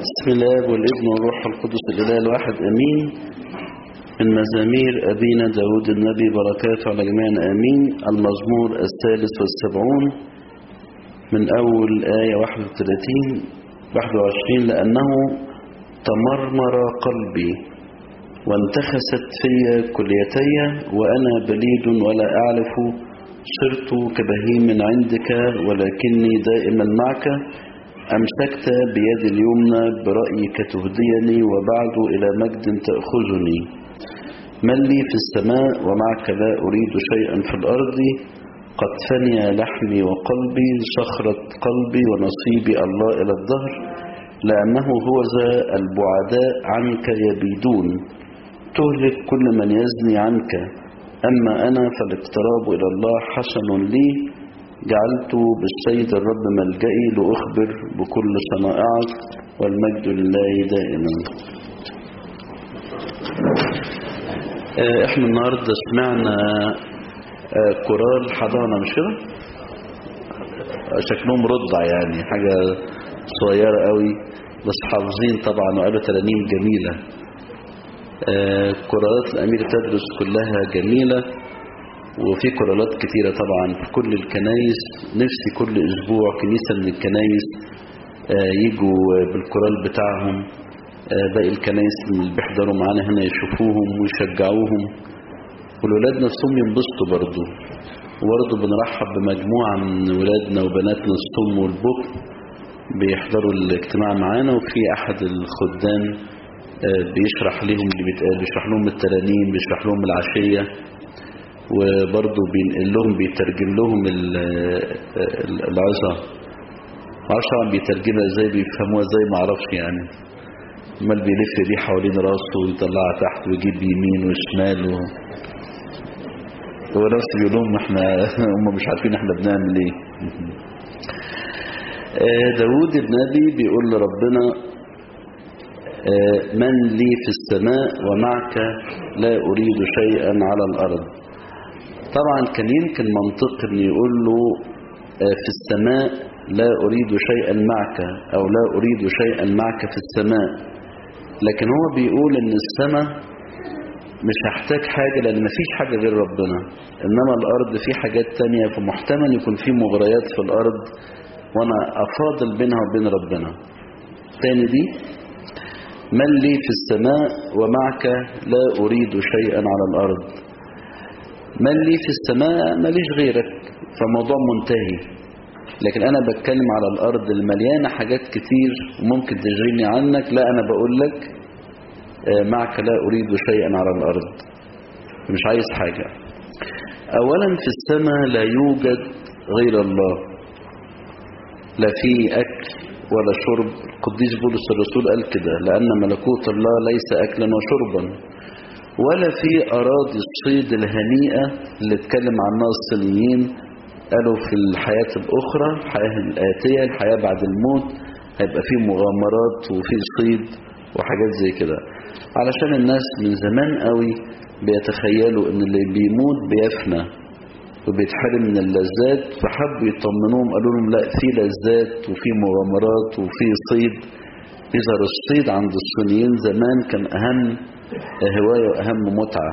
بسم الله والابن والروح القدس الإله الواحد أمين من مزامير أبينا داود النبي بركاته على جميعنا أمين المزمور الثالث والسبعون من أول آية 31 21 لأنه تمرمر قلبي وانتخست في كليتي وأنا بليد ولا أعرف صرت كبهيم عندك ولكني دائما معك أمسكت بيد اليمنى برأيك تهديني وبعد إلى مجد تأخذني من لي في السماء ومعك لا أريد شيئا في الأرض قد فني لحمي وقلبي صخرة قلبي ونصيبي الله إلى الظهر لأنه هو ذا البعداء عنك يبيدون تهلك كل من يزني عنك أما أنا فالاقتراب إلى الله حسن لي جعلت بالسيد الرب ملجئي لأخبر بكل صنائعك والمجد لله دائما احنا النهاردة سمعنا كورال حضانة مش كده شكلهم رضع يعني حاجة صغيرة قوي بس حافظين طبعا وقالوا ترانيم جميلة كورالات الأمير تدرس كلها جميلة وفي كورالات كتيرة طبعا في كل الكنايس نفسي كل أسبوع كنيسة من الكنايس يجوا بالكورال بتاعهم باقي الكنايس اللي بيحضروا معانا هنا يشوفوهم ويشجعوهم والولاد نفسهم ينبسطوا برضو وبرضو بنرحب بمجموعة من ولادنا وبناتنا الصم والبكر بيحضروا الاجتماع معانا وفي أحد الخدام بيشرح لهم اللي بيتقال بيشرح لهم الترانيم بيشرح لهم العشية وبرضه بينقل لهم بيترجم لهم العظة معرفش طبعا بيترجمها ازاي بيفهموها ازاي معرفش يعني امال بيلف دي حوالين راسه ويطلعها تحت ويجيب يمين وشمال و... هو نفسه بيقول لهم احنا هم مش عارفين احنا بنعمل ايه داود النبي بيقول لربنا من لي في السماء ومعك لا أريد شيئا على الأرض طبعا كان يمكن منطق ان يقول له في السماء لا أريد شيئا معك أو لا أريد شيئا معك في السماء لكن هو بيقول ان السماء مش هحتاج حاجة لأن مفيش حاجة غير ربنا إنما الأرض في حاجات تانية فمحتمل يكون في مغريات في الأرض وأنا أفاضل بينها وبين ربنا تاني دي من لي في السماء ومعك لا أريد شيئا على الأرض من لي في السماء ماليش غيرك فالموضوع منتهي لكن أنا بتكلم على الأرض المليانة حاجات كتير وممكن تشغلني عنك لا أنا بقول لك معك لا أريد شيئا على الأرض مش عايز حاجة أولا في السماء لا يوجد غير الله لا في أكل ولا شرب القديس بولس الرسول قال كده لأن ملكوت الله ليس أكلا وشربا ولا في أراضي الصيد الهنيئة اللي اتكلم عنها الصينيين قالوا في الحياة الأخرى الحياة الآتية الحياة بعد الموت هيبقى فيه مغامرات وفيه صيد وحاجات زي كده علشان الناس من زمان قوي بيتخيلوا ان اللي بيموت بيفنى وبيتحرم من اللذات فحبوا يطمنوهم قالوا لهم لا في لذات وفي مغامرات وفي صيد يظهر الصيد عند الصينيين زمان كان أهم هواية وأهم متعة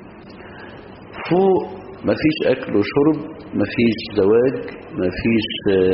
فوق مفيش أكل وشرب مفيش زواج مفيش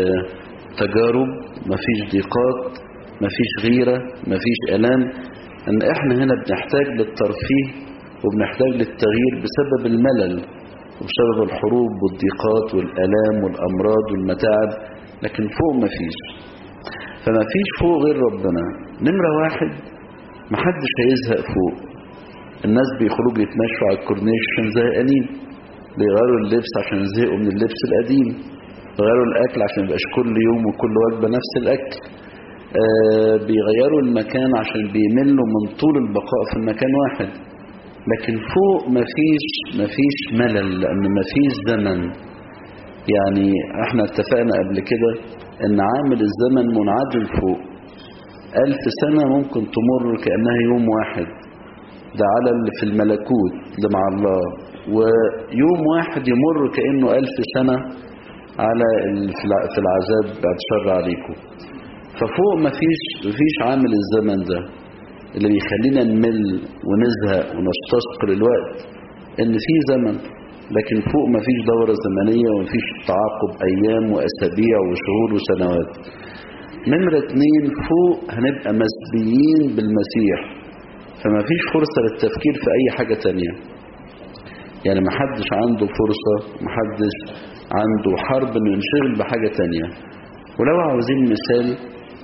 تجارب مفيش ضيقات مفيش غيرة مفيش ألام أن إحنا هنا بنحتاج للترفيه وبنحتاج للتغيير بسبب الملل وبسبب الحروب والضيقات والألام والأمراض والمتاعب لكن فوق مفيش فما فيش فوق غير ربنا نمرة واحد محدش هيزهق فوق الناس بيخرجوا يتمشوا على الكورنيش عشان زهقانين بيغيروا اللبس عشان زهقوا من اللبس القديم بيغيروا الأكل عشان ميبقاش كل يوم وكل وجبة نفس الأكل آه بيغيروا المكان عشان بيملوا من طول البقاء في المكان واحد لكن فوق مفيش مفيش ملل لأن مفيش زمن يعني احنا اتفقنا قبل كده ان عامل الزمن منعدل فوق ألف سنة ممكن تمر كأنها يوم واحد ده على اللي في الملكوت اللي مع الله ويوم واحد يمر كأنه ألف سنة على في العذاب بعد شر عليكم ففوق مفيش مفيش عامل الزمن ده اللي بيخلينا نمل ونزهق ونستثقل الوقت ان في زمن لكن فوق مفيش دورة زمنية ومفيش تعاقب ايام واسابيع وشهور وسنوات نمرة اتنين فوق هنبقى مسبيين بالمسيح فما فيش فرصة للتفكير في اي حاجة تانية يعني ما حدش عنده فرصة ما حدش عنده حرب انه ينشغل بحاجة تانية ولو عاوزين مثال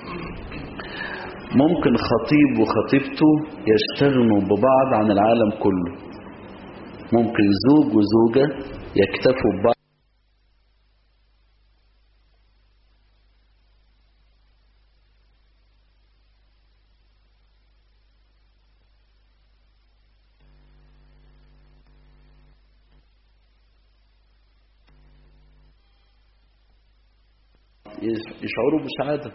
ممكن خطيب وخطيبته يشتغلوا ببعض عن العالم كله ممكن زوج وزوجة يكتفوا ببعض يشعروا بسعادة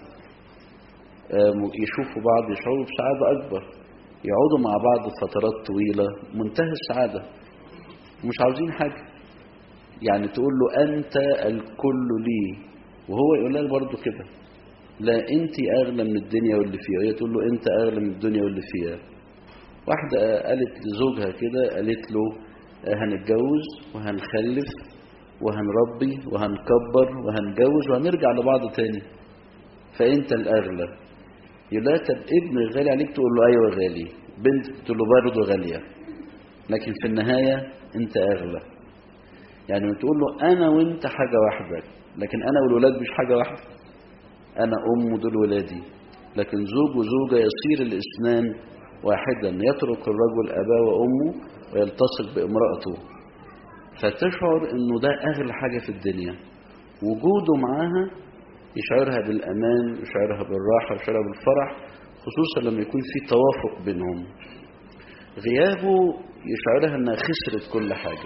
يشوفوا بعض يشعروا بسعادة أكبر يقعدوا مع بعض فترات طويلة منتهى السعادة مش عاوزين حاجة يعني تقول له أنت الكل لي وهو يقول لها برضه كده لا أنت أغلى من الدنيا واللي فيها وهي تقول له أنت أغلى من الدنيا واللي فيها واحدة قالت لزوجها كده قالت له هنتجوز وهنخلف وهنربي وهنكبر وهنجوز وهنرجع لبعض تاني فانت الاغلى يقول لها طب ابن غالي عليك تقول له ايوه غالي بنت تقول له برضه غاليه لكن في النهايه انت اغلى يعني تقول له انا وانت حاجه واحده لكن انا والولاد مش حاجه واحده انا ام ودول ولادي لكن زوج وزوجه يصير الاثنان واحدا يترك الرجل اباه وامه ويلتصق بامراته فتشعر انه ده اغلى حاجة في الدنيا وجوده معاها يشعرها بالامان يشعرها بالراحة يشعرها بالفرح خصوصا لما يكون في توافق بينهم غيابه يشعرها انها خسرت كل حاجة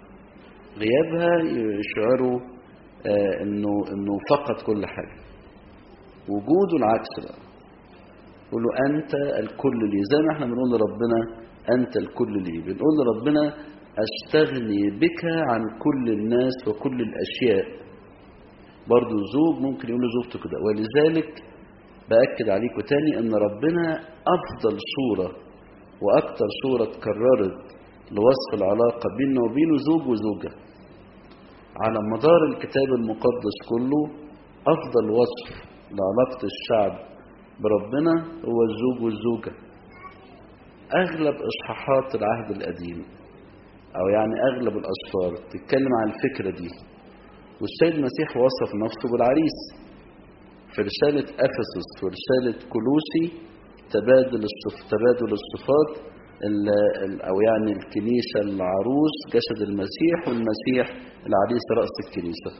غيابها يشعره آه انه انه فقد كل حاجة وجوده العكس بقى يقول له انت الكل لي زي ما احنا بنقول لربنا انت الكل لي بنقول لربنا أستغني بك عن كل الناس وكل الأشياء برضو زوج ممكن يقول لزوجته كده ولذلك بأكد عليكم تاني أن ربنا أفضل صورة وأكتر صورة اتكررت لوصف العلاقة بيننا وبينه زوج وزوجة على مدار الكتاب المقدس كله أفضل وصف لعلاقة الشعب بربنا هو الزوج والزوجة أغلب إصحاحات العهد القديم أو يعني أغلب الأسفار تتكلم عن الفكرة دي والسيد المسيح وصف نفسه بالعريس في رسالة أفسس في رسالة كلوسي تبادل الصف تبادل الصفات أو يعني الكنيسة العروس جسد المسيح والمسيح العريس رأس الكنيسة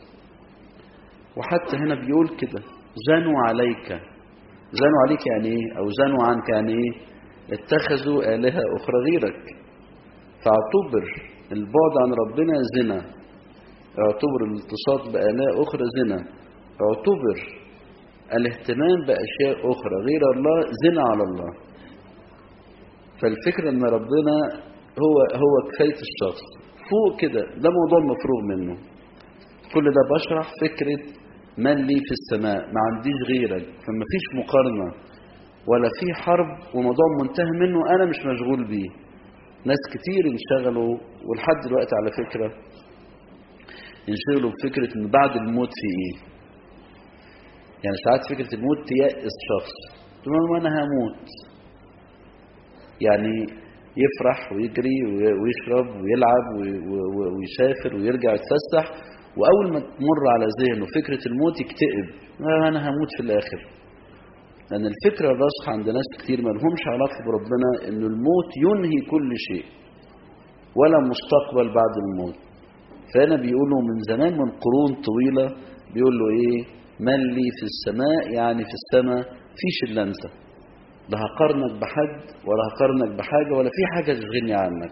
وحتى هنا بيقول كده زنوا عليك زنوا عليك يعني ايه او زنوا عنك يعني ايه اتخذوا آلهة أخرى غيرك فاعتبر البعد عن ربنا زنا اعتبر الالتصاق بآلاء أخرى زنا اعتبر الاهتمام بأشياء أخرى غير الله زنا على الله فالفكرة أن ربنا هو هو كفاية الشخص فوق كده ده موضوع مفروغ منه كل ده بشرح فكرة من لي في السماء ما عنديش غيرك فما فيش مقارنة ولا في حرب وموضوع منتهى منه أنا مش مشغول بيه ناس كتير انشغلوا ولحد دلوقتي على فكرة انشغلوا بفكرة ان بعد الموت في ايه يعني ساعات فكرة الموت تيأس شخص تقول له انا هموت يعني يفرح ويجري ويشرب ويلعب ويسافر ويرجع يتفسح واول ما تمر على ذهنه فكرة الموت يكتئب انا هموت في الاخر لأن الفكرة الراسخة عند ناس كتير ما لهمش علاقة بربنا إن الموت ينهي كل شيء ولا مستقبل بعد الموت فهنا بيقولوا من زمان من قرون طويلة بيقول له إيه من لي في السماء يعني في السماء فيش إلا أنت لا هقارنك بحد ولا هقارنك بحاجة ولا في حاجة تشغلني عنك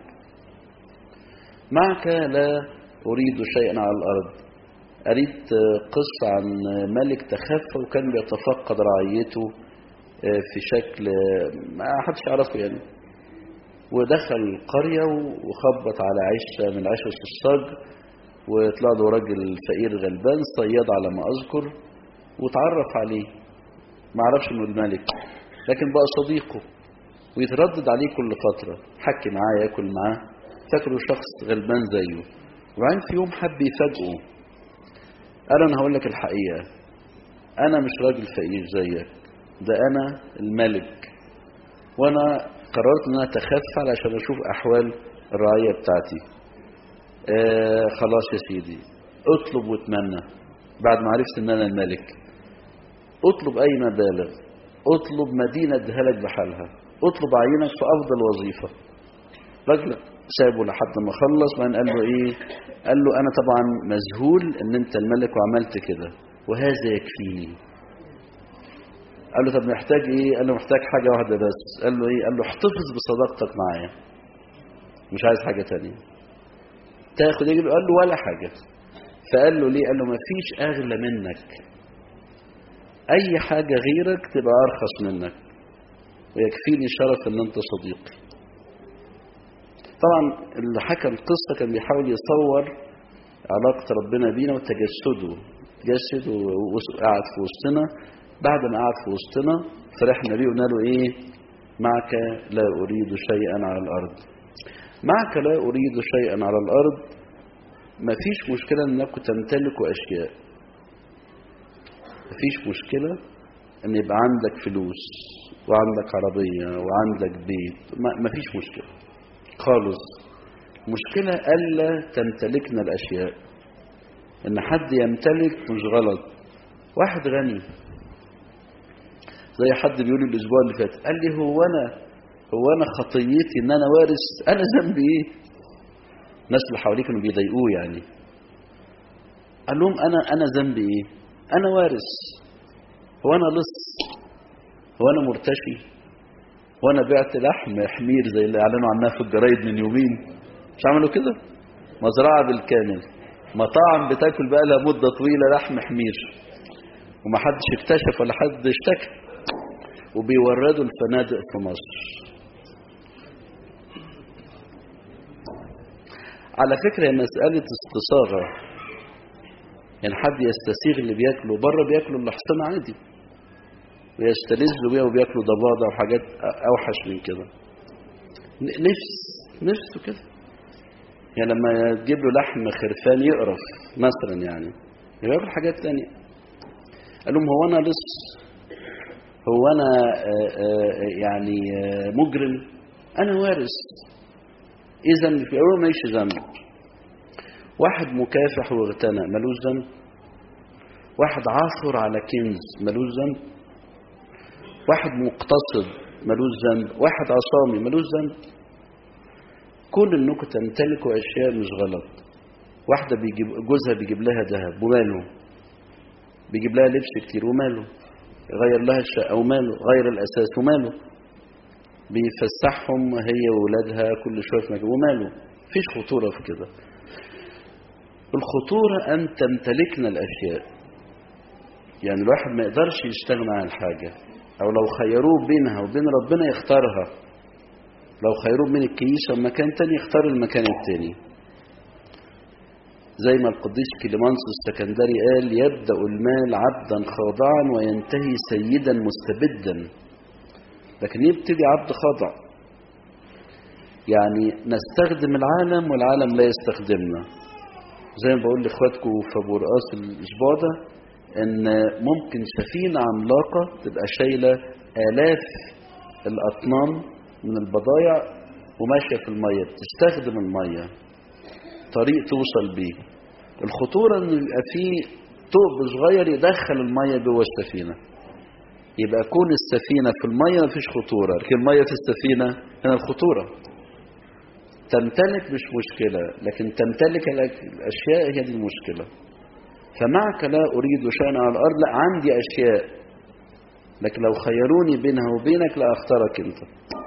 معك لا أريد شيئا على الأرض قريت قصة عن ملك تخفى وكان بيتفقد رعيته في شكل ما حدش يعرفه يعني ودخل القرية وخبط على عشة من عشش الصج وطلع له راجل فقير غلبان صياد على ما أذكر وتعرف عليه ما عرفش انه الملك لكن بقى صديقه ويتردد عليه كل فترة حكي معاه ياكل معاه فاكره شخص غلبان زيه وبعدين في يوم حب يفاجئه قال انا هقول لك الحقيقة انا مش راجل فقير زيك ده انا الملك وانا قررت ان انا اتخفى علشان اشوف احوال الرعية بتاعتي آه خلاص يا سيدي اطلب واتمنى بعد ما عرفت ان انا الملك اطلب اي مبالغ اطلب مدينة اديها لك بحالها اطلب عينك في افضل وظيفة راجل سابه لحد ما خلص وبعدين قال له ايه قال له انا طبعا مذهول ان انت الملك وعملت كده وهذا يكفيني قال له طب محتاج ايه قال له محتاج حاجة واحدة بس قال له ايه قال له احتفظ بصداقتك معايا مش عايز حاجة تانية تاخد يجي قال له ولا حاجة فقال له ليه قال له ما فيش اغلى منك اي حاجة غيرك تبقى ارخص منك ويكفيني شرف ان انت صديقي طبعا اللي حكى القصة كان بيحاول يصور علاقة ربنا بينا وتجسده تجسد وقعد في وسطنا بعد ما قعد في وسطنا فرحنا بيه وقلنا له ايه معك لا اريد شيئا على الارض معك لا اريد شيئا على الارض ما فيش مشكلة انك تمتلك اشياء ما فيش مشكلة ان يبقى عندك فلوس وعندك عربية وعندك بيت ما فيش مشكلة خالص مشكلة ألا تمتلكنا الأشياء إن حد يمتلك مش غلط واحد غني زي حد بيقول لي الأسبوع اللي فات قال لي هو أنا هو أنا خطيتي إن أنا وارث أنا ذنبي إيه الناس اللي حواليه كانوا بيضايقوه يعني قال لهم أنا أنا ذنبي إيه أنا وارث هو أنا لص هو أنا مرتشي وانا بعت لحم حمير زي اللي اعلنوا عنها في الجرايد من يومين مش عملوا كده مزرعه بالكامل مطاعم بتاكل بقى لها مده طويله لحم حمير ومحدش اكتشف ولا حد اشتكى وبيوردوا الفنادق في مصر على فكرة هي مسألة استصاغة يعني حد يستسيغ اللي بياكله بره بياكلوا الحصان عادي ويستلذوا بيها وبياكلوا ضفادع وحاجات اوحش من كده نفس نفسه كده يعني لما تجيب له لحم خرفان يقرف مثلا يعني ياكل حاجات تانية قال لهم هو انا لص هو انا آآ آآ يعني آآ مجرم انا وارث اذا في اول ما يشي ذنب واحد مكافح واغتنى ملوش ذنب واحد عاثر على كنز ملوش ذنب واحد مقتصد ملوش ذنب واحد عصامي ملوش ذنب كل انكم تمتلكوا اشياء مش غلط واحدة بيجيب جوزها بيجيب لها ذهب وماله بيجيب لها لبس كتير وماله غير لها الشقة وماله غير الأساس وماله بيفسحهم هي وولادها كل شوية في مكان وماله فيش خطورة في كده الخطورة أن تمتلكنا الأشياء يعني الواحد ما يقدرش يستغنى عن حاجة أو لو خيروه بينها وبين ربنا يختارها لو خيروه بين الكنيسة ومكان تاني يختار المكان التاني زي ما القديس كليمانس السكندري قال يبدأ المال عبدا خاضعا وينتهي سيدا مستبدا لكن يبتدي عبد خاضع يعني نستخدم العالم والعالم لا يستخدمنا زي ما بقول لاخواتكم في ابو رقاص الاسبوع ده ان ممكن سفينه عملاقه تبقى شايله الاف الاطنان من البضايع وماشيه في الميه بتستخدم الميه طريق توصل بيه الخطوره ان يبقى فيه ثقب صغير يدخل الميه جوه السفينه يبقى كون السفينه في الميه مفيش خطوره لكن الميه في السفينه هنا الخطوره تمتلك مش مشكله لكن تمتلك الاشياء هي دي المشكله فمعك لا أريد شيئا على الأرض لا عندي أشياء لكن لو خيروني بينها وبينك لا أختارك أنت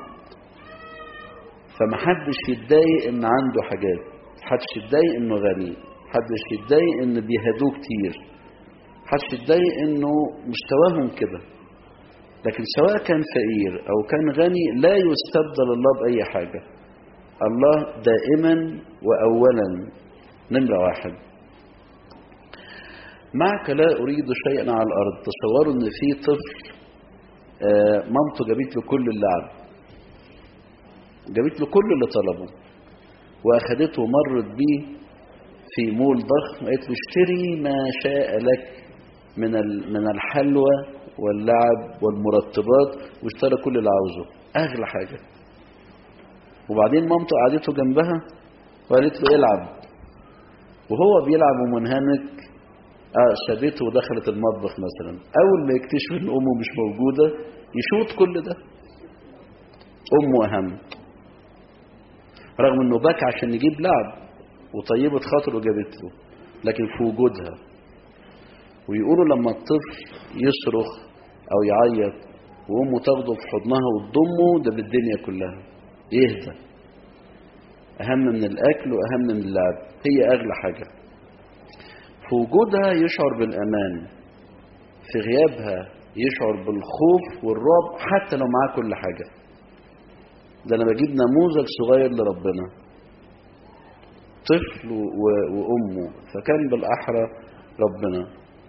فمحدش يتضايق إن عنده حاجات محدش يتضايق إنه غني محدش يتضايق إن بيهدوه كتير محدش يتضايق إنه مستواهم كده لكن سواء كان فقير أو كان غني لا يستبدل الله بأي حاجة الله دائما وأولا نمرة واحد معك لا أريد شيئا على الأرض تصوروا أن في طفل آه، مامته جابت له كل اللعب جابت له كل اللي طلبه واخدته ومرت بيه في مول ضخم قالت له اشتري ما شاء لك من ال- من الحلوى واللعب والمرطبات واشترى كل اللي عاوزه اغلى حاجه وبعدين مامته قعدته جنبها وقالت له العب وهو بيلعب ومنهمك اه شدته ودخلت المطبخ مثلا اول ما يكتشف ان امه مش موجوده يشوط كل ده امه اهم رغم انه بكى عشان يجيب لعب وطيبة خاطره جابت له لكن في وجودها ويقولوا لما الطفل يصرخ او يعيط وامه تاخده في حضنها وتضمه ده بالدنيا كلها يهدى اهم من الاكل واهم من اللعب هي اغلى حاجه في وجودها يشعر بالامان في غيابها يشعر بالخوف والرعب حتى لو معاه كل حاجه ده انا بجيب نموذج صغير لربنا طفل و- وامه فكان بالاحرى ربنا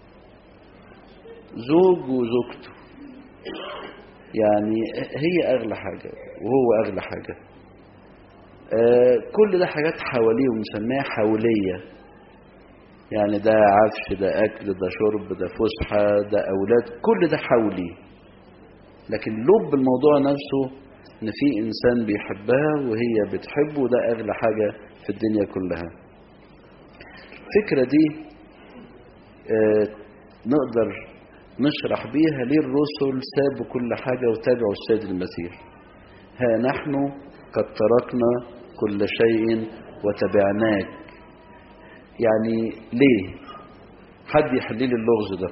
زوج وزوجته يعني هي اغلى حاجه وهو اغلى حاجه آه، كل ده حاجات حواليه وبنسميها حوليه يعني ده عفش ده اكل ده شرب ده فسحه ده اولاد كل ده حولي لكن لب الموضوع نفسه ان في انسان بيحبها وهي بتحبه وده اغلى حاجه في الدنيا كلها الفكره دي آه، نقدر نشرح بيها ليه الرسل سابوا كل حاجه وتابعوا السيد المسيح ها نحن قد تركنا كل شيء وتبعناك يعني ليه حد يحل لي اللغز ده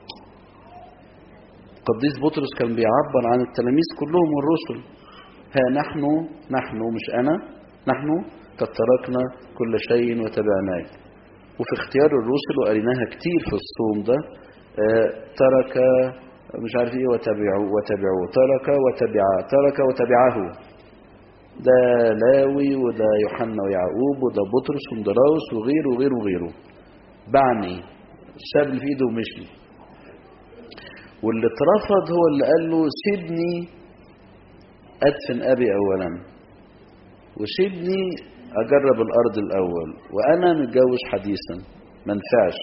قديس بطرس كان بيعبر عن التلاميذ كلهم والرسل ها نحن نحن مش انا نحن قد تركنا كل شيء وتبعناك وفي اختيار الرسل وقريناها كتير في الصوم ده آه، ترك مش عارف ايه وتبعوا وتبعوا ترك وتبعا ترك وتبعه ده لاوي وده يوحنا ويعقوب وده بطرس ومدراوس وغيره وغيره وغيره بعني ساب اللي في ايده ومشي واللي اترفض هو اللي قال له سيبني ادفن ابي اولا وسيبني اجرب الارض الاول وانا متجوز حديثا ما نفعش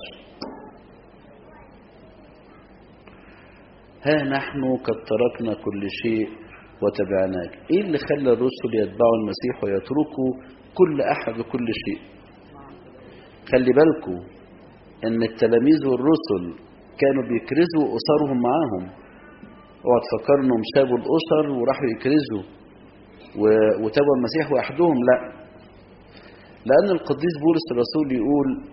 ها نحن قد تركنا كل شيء وتبعناك ايه اللي خلى الرسل يتبعوا المسيح ويتركوا كل احد وكل شيء خلي بالكم ان التلاميذ والرسل كانوا بيكرزوا اسرهم معاهم اوعى تفكروا انهم سابوا الاسر وراحوا يكرزوا و- وتابعوا المسيح وحدهم لا لان القديس بولس الرسول يقول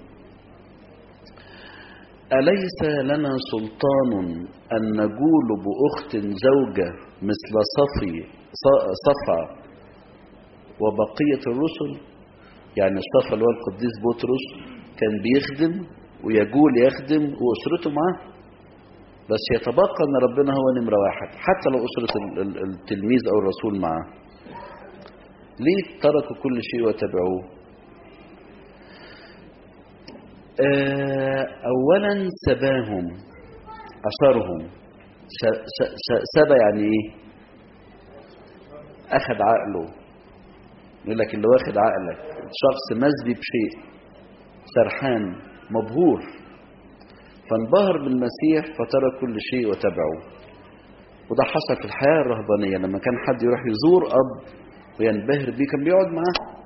أليس لنا سلطان أن نجول بأخت زوجة مثل صفي ص- صفا وبقية الرسل يعني صفا اللي هو القديس بطرس كان بيخدم ويجول يخدم وأسرته معاه بس يتبقى أن ربنا هو نمرة واحد حتى لو أسرة ال- ال- التلميذ أو الرسول معاه ليه تركوا كل شيء وتبعوه آه، اولا سباهم اثرهم س- س- س- سبى يعني ايه اخذ عقله يقول لك اللي واخد عقلك شخص مسبي بشيء سرحان مبهور فانبهر بالمسيح فترك كل شيء وتبعه وده حصل في الحياة الرهبانية لما كان حد يروح يزور أب وينبهر بيه كان بيقعد معاه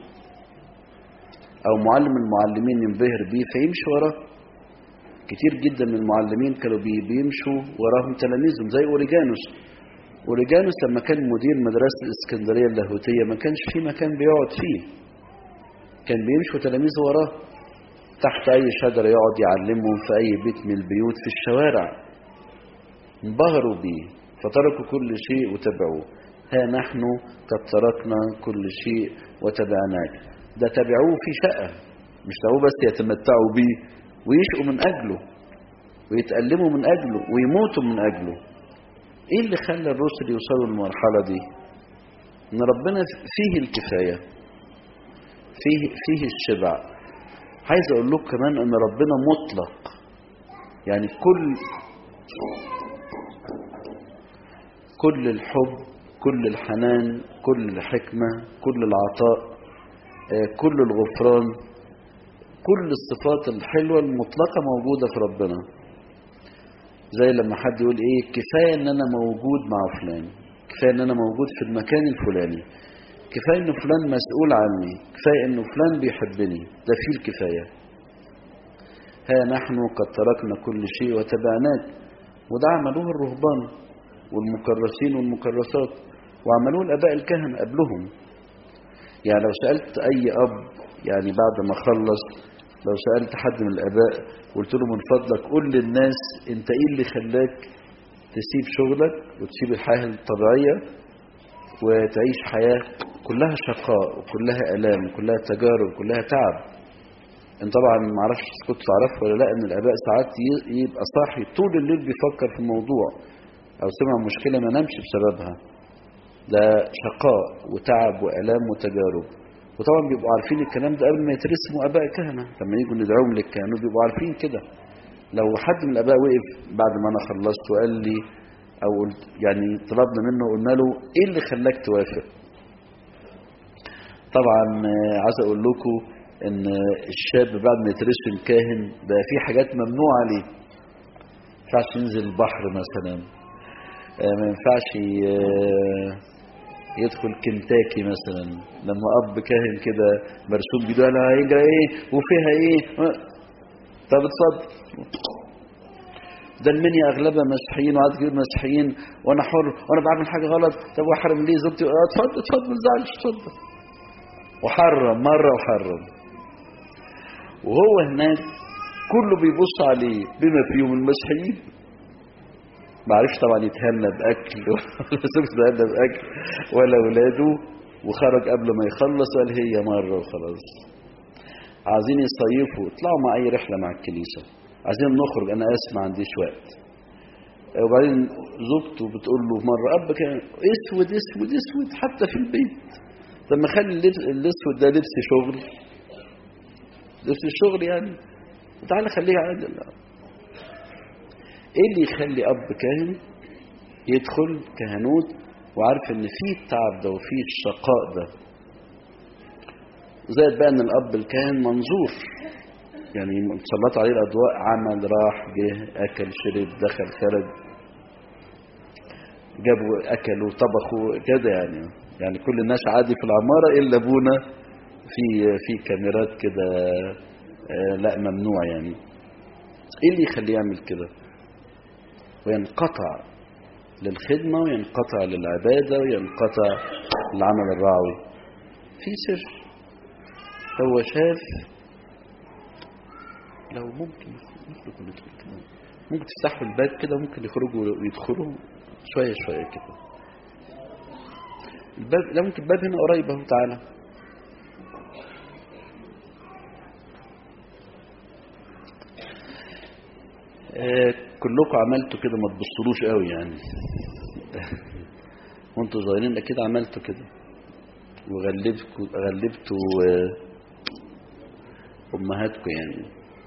او معلم المعلمين ينبهر بيه فيمشي وراه كتير جدا من المعلمين كانوا بي- بيمشوا وراهم تلاميذهم زي اوريجانوس اوريجانوس لما كان مدير مدرسه الاسكندريه اللاهوتيه ما كانش في مكان بيقعد فيه كان بيمشوا تلاميذه وراه تحت اي شجره يقعد يعلمهم في اي بيت من البيوت في الشوارع انبهروا بيه فتركوا كل شيء وتبعوه ها نحن قد تركنا كل شيء وتبعناك ده تبعوه في شقة مش تبعوه بس يتمتعوا بيه ويشقوا من أجله ويتألموا من أجله ويموتوا من أجله إيه اللي خلى الرسل يوصلوا للمرحلة دي إن ربنا فيه الكفاية فيه, فيه الشبع عايز أقول لكم كمان إن ربنا مطلق يعني كل كل الحب كل الحنان كل الحكمة كل العطاء كل الغفران كل الصفات الحلوة المطلقة موجودة في ربنا زي لما حد يقول ايه كفاية ان انا موجود مع فلان كفاية ان انا موجود في المكان الفلاني كفاية ان فلان مسؤول عني كفاية ان فلان بيحبني ده فيه الكفاية ها نحن قد تركنا كل شيء وتبعناك وده عملوه الرهبان والمكرسين والمكرسات وعملوه الاباء الكهنة قبلهم يعني لو سألت اي اب يعني بعد ما خلص لو سألت حد من الاباء قلت له من فضلك قول للناس انت ايه اللي خلاك تسيب شغلك وتسيب الحياة الطبيعية وتعيش حياة كلها شقاء وكلها ألام وكلها تجارب وكلها تعب انت طبعا ما اعرفش كنت تعرف ولا لا ان الاباء ساعات يبقى صاحي طول الليل بيفكر في الموضوع او سمع مشكلة ما نامش بسببها ده شقاء وتعب وألام وتجارب وطبعا بيبقوا عارفين الكلام ده قبل ما يترسموا اباء كهنه لما يجوا ندعوهم للكهنوت بيبقوا عارفين كده لو حد من الاباء وقف بعد ما انا خلصت وقال لي او قلت يعني طلبنا منه قلنا له ايه اللي خلاك توافق طبعا عايز اقول لكم ان الشاب بعد ما يترسم كاهن بقى في حاجات ممنوعه عليه ما ينفعش ينزل البحر مثلا ما ينفعش يدخل كنتاكي مثلا لما اب كاهن كده مرسوم بيده انا هيجرى ايه وفيها ايه طب اتفضل ده المنيا اغلبها مسيحيين وعدد كبير مسيحيين وانا حر وانا بعمل حاجه غلط طب واحرم ليه زوجتي اتفضل اتفضل ما تزعلش اتفضل وحرم مره وحرم وهو هناك كله بيبص عليه بما فيهم المسيحيين ما عرفش طبعا يتهنى باكل ولا زوجته تهنى باكل ولا اولاده وخرج قبل ما يخلص قال هي مره وخلاص عايزين يصيفوا اطلعوا مع اي رحله مع الكنيسه عايزين نخرج انا اسف ما عنديش وقت وبعدين زوجته بتقول له مره اب كان اسود اسود اسود حتى في البيت طب ما خلي الاسود ده لبس شغل لبس الشغل يعني تعالى خليه عادي ايه اللي يخلي اب كاهن يدخل كهنوت وعارف ان فيه التعب ده وفيه الشقاء ده زائد بقى ان الاب الكاهن منظور يعني تسلط عليه الاضواء عمل راح جه اكل شرب دخل خرج جابوا اكلوا طبخوا كده يعني يعني كل الناس عادي في العماره الا ابونا في في كاميرات كده لا ممنوع يعني ايه اللي يخليه يعمل كده وينقطع للخدمة وينقطع للعبادة وينقطع للعمل الرعوي في سر هو شاف لو ممكن يخرجوا ندخل كمان ممكن تفتحوا الباب كده ممكن يخرجوا ويدخلوا شوية شوية كده الباب لا ممكن الباب هنا قريب اهو تعالى آه كلكم عملتوا كده ما تبصلوش قوي يعني وانتوا صغيرين اكيد عملتوا كده وغلبتوا غلبتوا امهاتكم يعني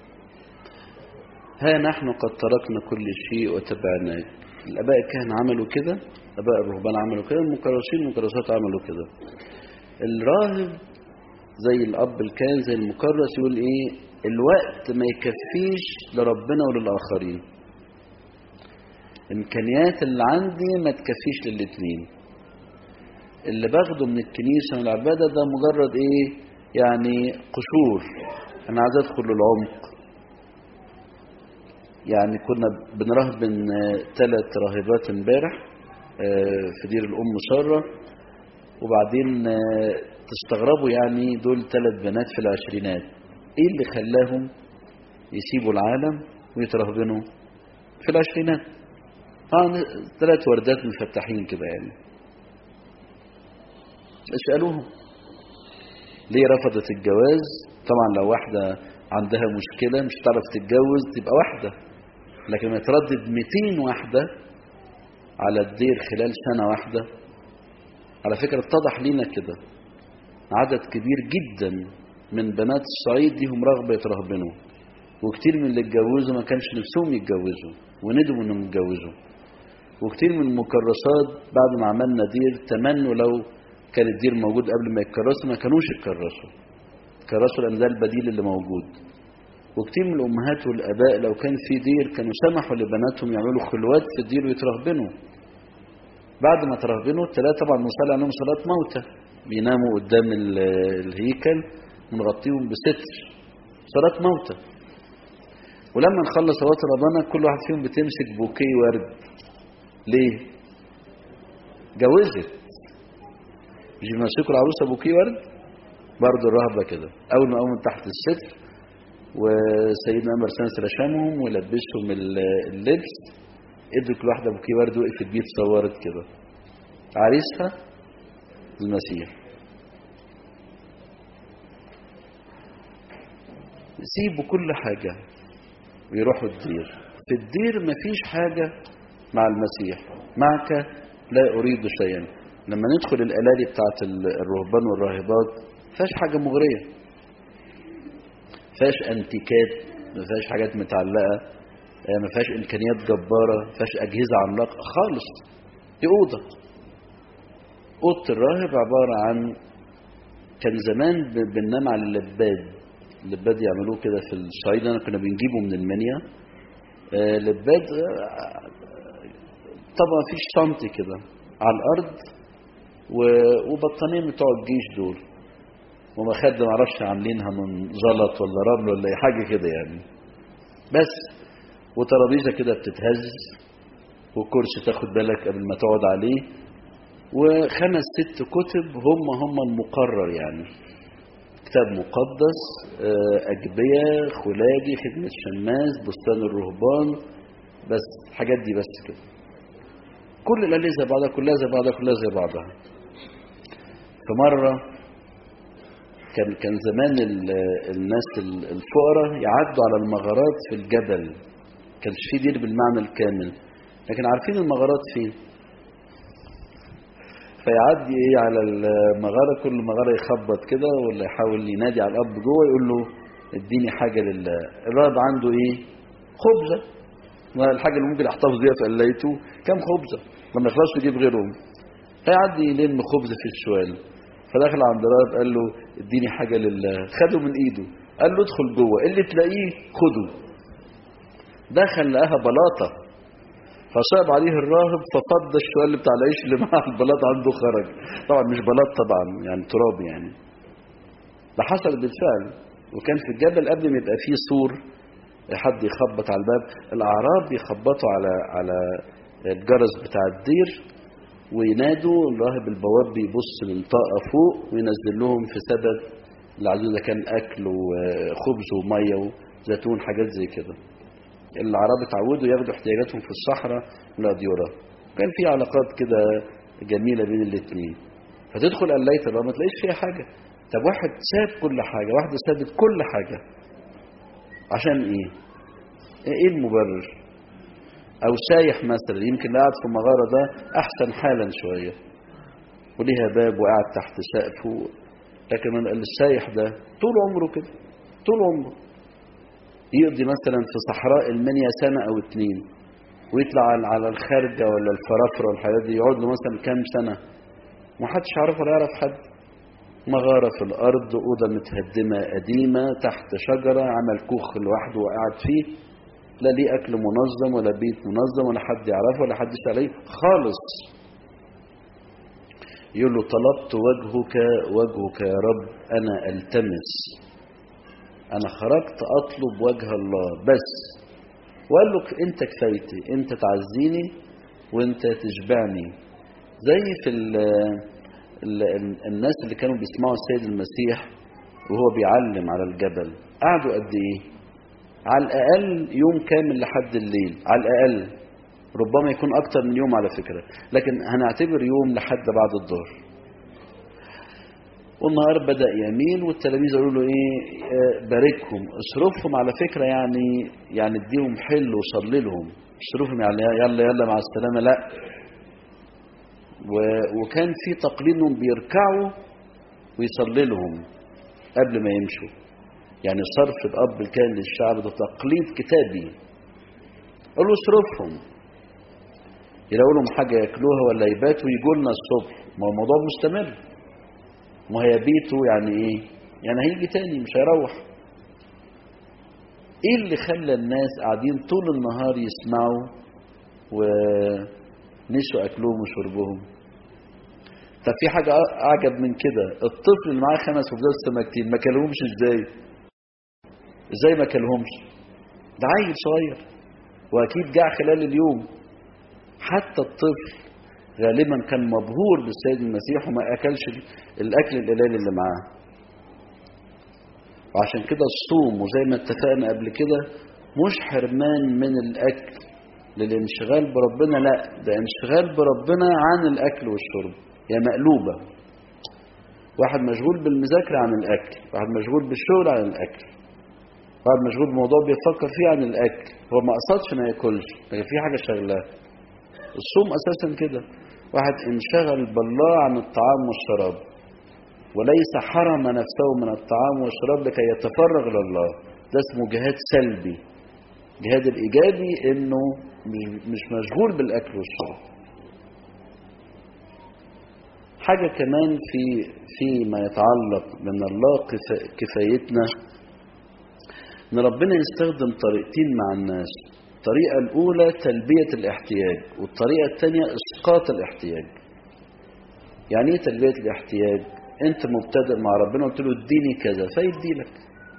ها نحن قد تركنا كل شيء وتبعناك الاباء الكهنه عملوا كده اباء الرهبان عملوا كده المكرسين المكرسات عملوا كده الراهب زي الاب الكاهن زي المكرس يقول ايه الوقت ما يكفيش لربنا وللاخرين الامكانيات اللي عندي ما تكفيش للاثنين اللي باخده من الكنيسه من العباده ده مجرد ايه يعني قشور انا عايز ادخل للعمق يعني كنا بنراهبن ثلاث راهبات امبارح في دير الام ساره وبعدين تستغربوا يعني دول ثلاث بنات في العشرينات ايه اللي خلاهم يسيبوا العالم ويترهبنوا في العشرينات اه ثلاث وردات مفتحين كده يعني اسألوهم ليه رفضت الجواز طبعا لو واحدة عندها مشكلة مش هتعرف تتجوز تبقى واحدة لكن ما يتردد 200 واحدة على الدير خلال سنة واحدة على فكرة اتضح لينا كده عدد كبير جدا من بنات الصعيد ليهم رغبة يترهبنوا وكتير من اللي اتجوزوا ما كانش نفسهم يتجوزوا وندموا انهم يتجوزوا وكتير من المكرسات بعد ما عملنا دير تمنوا لو كان الدير موجود قبل ما يتكرسوا ما كانوش يتكرسوا كرسوا لأن ده البديل اللي موجود وكتير من الأمهات والآباء لو كان في دير كانوا سمحوا لبناتهم يعملوا خلوات في الدير ويترهبنوا بعد ما ترهبنوا الثلاثة طبعا نصلي عليهم صلاة موتى بيناموا قدام الهيكل ونغطيهم بستر صلاة موتى ولما نخلص صلاة ربنا كل واحد فيهم بتمسك بوكيه ورد ليه جوزت مش بيمسكوا العروسة بوكيه ورد برضه الرهبة كده أول ما قاموا تحت الستر وسيدنا أمر سنس رشمهم ولبسهم اللبس ادوا كل واحدة بوكيه ورد وقفت بيه اتصورت كده عريسها المسيح سيبوا كل حاجة ويروحوا الدير في الدير مفيش حاجة مع المسيح معك لا أريد شيئا لما ندخل الألالي بتاعت الرهبان والراهبات فيهاش حاجة مغرية فيهاش أنتيكات ما فيهاش حاجات متعلقة ما فيهاش إمكانيات جبارة ما فيهاش أجهزة عملاقة خالص دي أوضة أوضة الراهب عبارة عن كان زمان بننام على اللباد اللباد يعملوه كده في الصعيد أنا كنا بنجيبه من المنيا آه لباد آه طبعا فيش سنتي كده على الأرض وبطانين بتوع الجيش دول ومخدة معرفش عاملينها من زلط ولا رمل ولا اي حاجة كده يعني بس وترابيزة كده بتتهز وكرسي تاخد بالك قبل ما تقعد عليه وخمس ست كتب هم هم المقرر يعني كتاب مقدس أجبية خلاجي خدمة شماس بستان الرهبان بس الحاجات دي بس كده كل الآلية زي بعضها كلها زي بعضها كلها زي بعضها فمرة كان كان زمان الناس الفقراء يعدوا على المغارات في الجبل كانش في دير بالمعنى الكامل لكن عارفين المغارات فين فيعدي ايه على المغارة كل مغارة يخبط كده ولا يحاول ينادي على الأب جوه يقول له اديني حاجة لله الرب عنده ايه خبزة ما الحاجة اللي ممكن احتفظ بيها في قلايته كام خبزة لما يخلصوا يجيب غيرهم فيعدي يلم خبز في الشوال فدخل عند الرب قال له اديني حاجة لله خده من ايده قال له ادخل جوه اللي تلاقيه خده دخل لقاها بلاطة فصعب عليه الراهب ففض الشوال بتاع العيش اللي معاه البلاط عنده خرج طبعا مش بلاط طبعا يعني تراب يعني ده حصل بالفعل وكان في الجبل قبل ما يبقى فيه سور حد يخبط على الباب الاعراب يخبطوا على على الجرس بتاع الدير وينادوا الراهب البواب بيبص من طاقه فوق وينزل لهم في سبب اللي عايزين كان اكل وخبز وميه وزيتون حاجات زي كده العرب اتعودوا ياخدوا احتياجاتهم في الصحراء من الأديرة كان في علاقات كده جميلة بين الاثنين فتدخل قلاية الرب ما تلاقيش فيها حاجة طب واحد ساب كل حاجة واحدة سابت كل حاجة عشان ايه ايه المبرر او سايح مثلا يمكن قاعد في المغارة ده احسن حالا شوية وليها باب وقاعد تحت سقفه لكن السايح ده طول عمره كده طول عمره يقضي مثلا في صحراء المنيا سنة أو اتنين ويطلع على الخارجة ولا الفرافرة والحاجات دي يقعد له مثلا كام سنة محدش يعرف ولا يعرف حد مغارة في الأرض أوضة متهدمة قديمة تحت شجرة عمل كوخ لوحده وقعد فيه لا ليه أكل منظم ولا بيت منظم ولا حد يعرفه ولا حد يسأل عليه خالص يقول له طلبت وجهك وجهك يا رب أنا ألتمس أنا خرجت أطلب وجه الله بس وقال له أنت كفايتي أنت تعزيني وأنت تشبعني زي في ال ال الناس اللي كانوا بيسمعوا السيد المسيح وهو بيعلم على الجبل قعدوا قد إيه على الأقل يوم كامل لحد الليل على الأقل ربما يكون أكتر من يوم على فكرة لكن هنعتبر يوم لحد بعد الظهر والنهار بدأ يميل والتلاميذ قالوا له ايه آه باركهم اصرفهم على فكرة يعني يعني اديهم حل وصلي لهم اصرفهم يعني يلا يلا مع السلامة لا وكان في تقليد انهم بيركعوا ويصلي لهم قبل ما يمشوا يعني صرف الاب الكائن للشعب ده تقليد كتابي قال له اصرفهم يلاقوا لهم حاجة ياكلوها ولا يباتوا ويجوا لنا الصبح ما هو الموضوع مستمر ما هي بيته يعني ايه يعني هيجي تاني مش هيروح ايه اللي خلى الناس قاعدين طول النهار يسمعوا ونسوا اكلهم وشربهم طب في حاجة اعجب من كده الطفل اللي معاه خمس وجدات سمكتين ما كلهمش ازاي ازاي ما كلهمش ده عيل صغير واكيد جاع خلال اليوم حتى الطفل غالبا كان مبهور بالسيد المسيح وما اكلش الاكل الالهي اللي معاه وعشان كده الصوم وزي ما اتفقنا قبل كده مش حرمان من الاكل للانشغال بربنا لا ده انشغال بربنا عن الاكل والشرب هي يعني مقلوبه واحد مشغول بالمذاكره عن الاكل واحد مشغول بالشغل عن الاكل واحد مشغول بموضوع بيفكر فيه عن الاكل هو ما قصدش ما ياكلش لكن في حاجه شغلاه الصوم اساسا كده واحد انشغل بالله عن الطعام والشراب وليس حرم نفسه من الطعام والشراب لكي يتفرغ لله ده اسمه جهاد سلبي جهاد الايجابي انه مش مشغول بالاكل والشرب حاجه كمان في فيما يتعلق بان الله كفايتنا ان ربنا يستخدم طريقتين مع الناس الطريقه الاولى تلبيه الاحتياج والطريقه الثانيه اسقاط الاحتياج يعني ايه تلبيه الاحتياج انت مبتدئ مع ربنا قلت له اديني كذا فيدي لك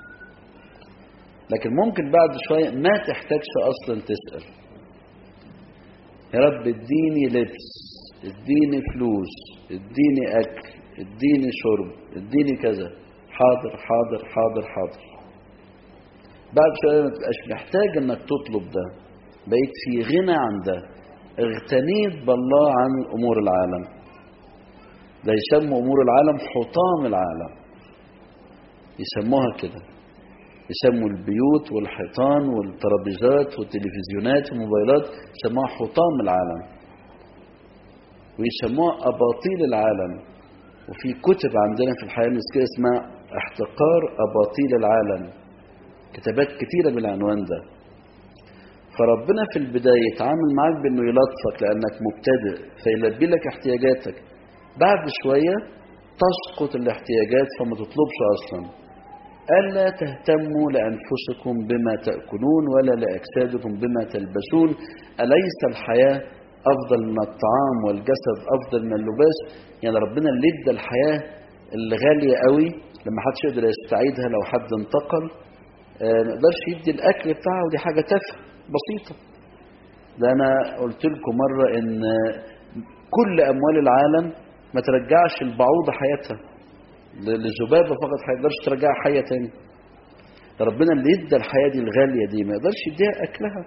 لكن ممكن بعد شويه ما تحتاجش اصلا تسال يا رب اديني لبس اديني فلوس اديني اكل اديني شرب اديني كذا حاضر حاضر حاضر حاضر بعد شويه ما تبقاش محتاج انك تطلب ده بقيت في غنى عن ده اغتنيت بالله عن امور العالم ده يسموا امور العالم حطام العالم يسموها كده يسموا البيوت والحيطان والترابيزات والتلفزيونات والموبايلات يسموها حطام العالم ويسموها اباطيل العالم وفي كتب عندنا في الحياه المسكيه اسمها احتقار اباطيل العالم كتابات كتيره بالعنوان ده فربنا في البدايه يتعامل معاك بانه يلطفك لانك مبتدئ فيلبي لك احتياجاتك بعد شوية تسقط الاحتياجات فما تطلبش أصلا ألا تهتموا لأنفسكم بما تأكلون ولا لأجسادكم بما تلبسون أليس الحياة أفضل من الطعام والجسد أفضل من اللباس يعني ربنا اللي ادى الحياة اللي غالية قوي لما حدش يقدر يستعيدها لو حد انتقل آه ما يقدرش يدي الأكل بتاعه ودي حاجة تافهة بسيطة ده أنا قلت لكم مرة إن كل أموال العالم ما ترجعش البعوضة حياتها للذبابة فقط ما يقدرش ترجعها حية تاني ربنا اللي ادى الحياة دي الغالية دي ما يقدرش يديها أكلها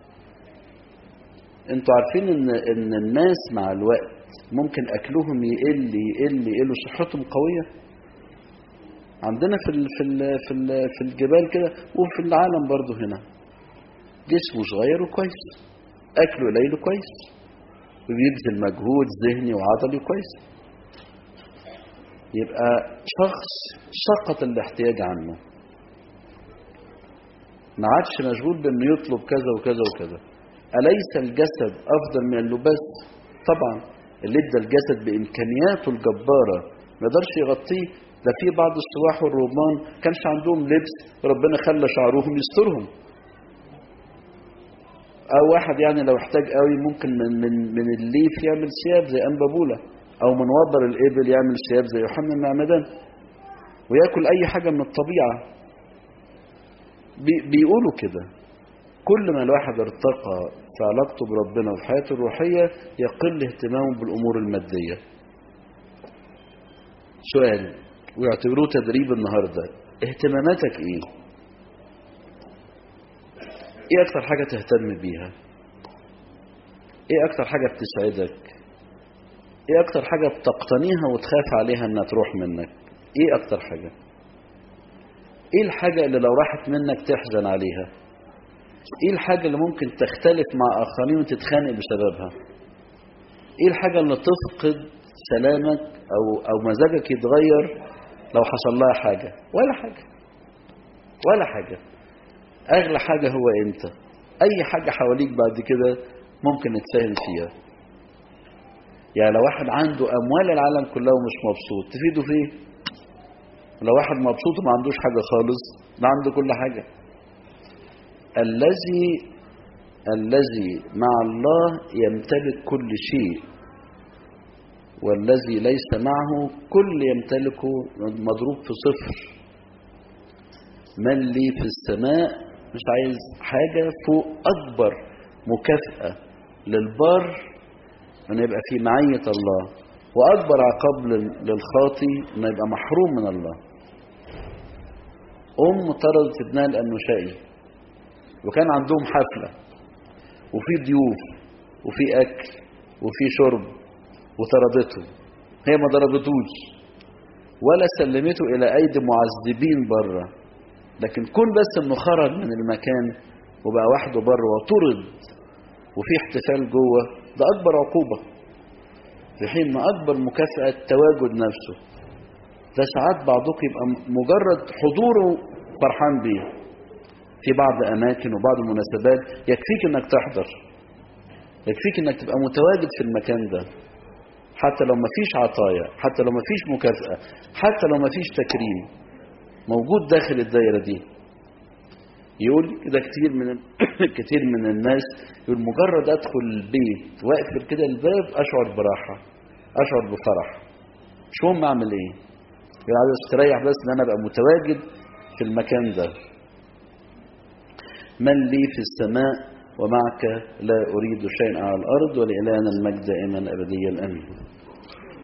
انتوا عارفين ان ان الناس مع الوقت ممكن اكلهم يقل يقل يقل وصحتهم قويه عندنا في ال في ال في ال في الجبال كده وفي العالم برضه هنا جسمه صغير وكويس اكله قليل وكويس وبيبذل مجهود ذهني وعضلي كويس يبقى شخص سقط الاحتياج عنه ما عادش مشغول بانه يطلب كذا وكذا وكذا أليس الجسد أفضل من اللباس؟ طبعا اللي ادى الجسد بإمكانياته الجبارة ما يقدرش يغطيه ده في بعض السواح والرهبان كانش عندهم لبس ربنا خلى شعرهم يسترهم أو واحد يعني لو احتاج قوي ممكن من من من الليف يعمل ثياب زي أنبابولة أو من وبر الإبل يعمل ثياب زي يوحنا المعمدان وياكل أي حاجة من الطبيعة بي بيقولوا كده كل ما الواحد ارتقى في علاقته بربنا وفي حياته الروحية يقل اهتمامه بالأمور المادية سؤال ويعتبروه تدريب النهاردة اهتماماتك ايه ايه اكتر حاجة تهتم بيها ايه اكتر حاجة بتسعدك ايه اكتر حاجة بتقتنيها وتخاف عليها انها تروح منك ايه اكتر حاجة ايه الحاجة اللي لو راحت منك تحزن عليها ايه الحاجة اللي ممكن تختلف مع اخرين وتتخانق بسببها ايه الحاجة اللي تفقد سلامك او او مزاجك يتغير لو حصل لها حاجة ولا حاجة ولا حاجة اغلى حاجة هو انت اي حاجة حواليك بعد كده ممكن نتفاهم فيها يعني لو واحد عنده أموال العالم كلها ومش مبسوط تفيده في ايه لو واحد مبسوط وما عندوش حاجة خالص ده عنده كل حاجة الذي الذي مع الله يمتلك كل شيء والذي ليس معه كل يمتلكه مضروب في صفر من لي في السماء مش عايز حاجة فوق أكبر مكافأة للبر أن يبقى في معية الله وأكبر عقاب للخاطي أنه يبقى محروم من الله أم طردت ابنها لأنه شقي وكان عندهم حفلة وفي ضيوف وفي أكل وفي شرب وطردته هي ما ضربتوش ولا سلمته إلى أيدي معذبين بره لكن كون بس انه خرج من المكان وبقى وحده بره وطرد وفي احتفال جوه ده اكبر عقوبة في حين ان اكبر مكافأة تواجد نفسه ده ساعات بعضكم يبقى مجرد حضوره فرحان بيه في بعض اماكن وبعض المناسبات يكفيك انك تحضر يكفيك انك تبقى متواجد في المكان ده حتى لو مفيش عطايا حتى لو مفيش مكافأة حتى لو مفيش تكريم موجود داخل الدايرة دي يقول كده كتير من كتير من الناس يقول مجرد ادخل البيت واقفل كده الباب اشعر براحة اشعر بفرح مش مهم اعمل ايه يعني عايز استريح بس ان انا ابقى متواجد في المكان ده من لي في السماء ومعك لا اريد شيئا على الارض ولإلهنا المجد دائما ابديا امين